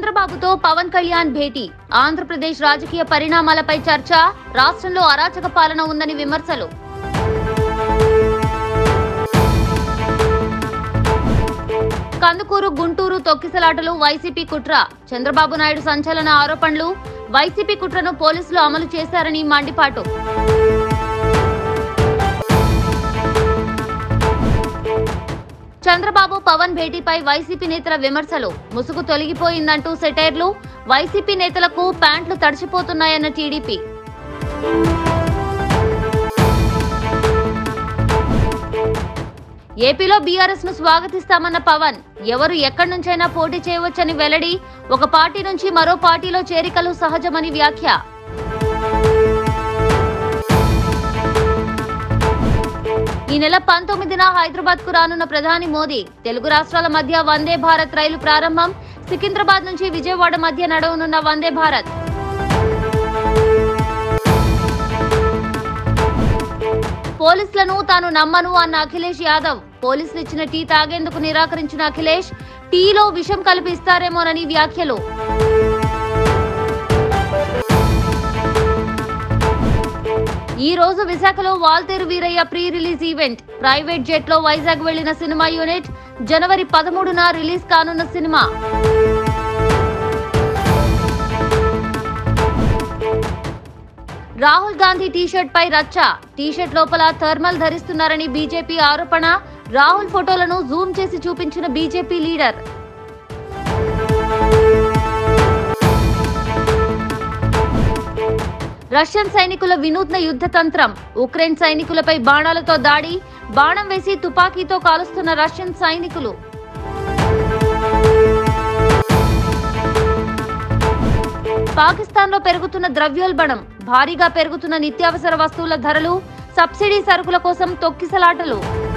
చంద్రబాబుతో పవన్ కళ్యాణ్ భేటీ ఆంధ్రప్రదేశ్ రాజకీయ పరిణామాలపై చర్చ రాష్ట్రంలో అరాచక పాలన ఉందని విమర్శలు కందుకూరు గుంటూరు తొక్కిసలాటలు వైసీపీ కుట్ర చంద్రబాబు నాయుడు సంచలన ఆరోపణలు వైసీపీ కుట్రను పోలీసులు అమలు చేశారని మండిపాటు చంద్రబాబు పవన్ భేటీపై వైసీపీ నేతల విమర్శలు ముసుగు తొలగిపోయిందంటూ సెటైర్లు వైసీపీ నేతలకు ప్యాంట్లు తడిచిపోతున్నాయన్న టీడీపీ ఏపీలో బీఆర్ఎస్ ను స్వాగతిస్తామన్న పవన్ ఎవరు ఎక్కడి నుంచైనా పోటీ చేయవచ్చని వెల్లడి ఒక పార్టీ నుంచి మరో పార్టీలో చేరికలు సహజమని వ్యాఖ్య ఈ నెల పంతొమ్మిదిన హైదరాబాద్ కు రానున్న ప్రధాని మోదీ తెలుగు రాష్ట్రాల మధ్య వందే భారత్ రైలు ప్రారంభం సికింద్రాబాద్ నుంచి విజయవాడ మధ్య నడవనున్న వందే భారత్ పోలీసులను తాను నమ్మను అన్న అఖిలేష్ యాదవ్ పోలీసులు ఇచ్చిన టీ తాగేందుకు నిరాకరించిన అఖిలేష్ టీలో విషం కలిపి ఇస్తారేమోనని వ్యాఖ్యలు ఈ రోజు విశాఖలో Waltair Veerayya pre release event private jet లో వైజాగ్ వెళ్లిన సినిమా యూనిట్ జనవరి పదమూడున రిలీజ్ కానున్న సినిమా రాహుల్ గాంధీ టీషర్ట్ పై రచ్చ టీషర్ట్ లోపల థర్మల్ ధరిస్తున్నారని బీజేపీ ఆరోపణ రాహుల్ ఫోటోలను జూమ్ చేసి చూపించిన బీజేపీ లీడర్ రష్యన్ సైనికుల వినూత్న యుద్ధ తంత్రం ఉక్రెయిన్ సైనికులపై బాణాలతో దాడి బాణం వేసి తుపాకీతో కాలుస్తున్న రష్యన్ సైనికులు పాకిస్తాన్లో పెరుగుతున్న ద్రవ్యోల్బణం భారీగా పెరుగుతున్న నిత్యావసర వస్తువుల ధరలు సబ్సిడీ సరుకుల కోసం తొక్కిసలాటలు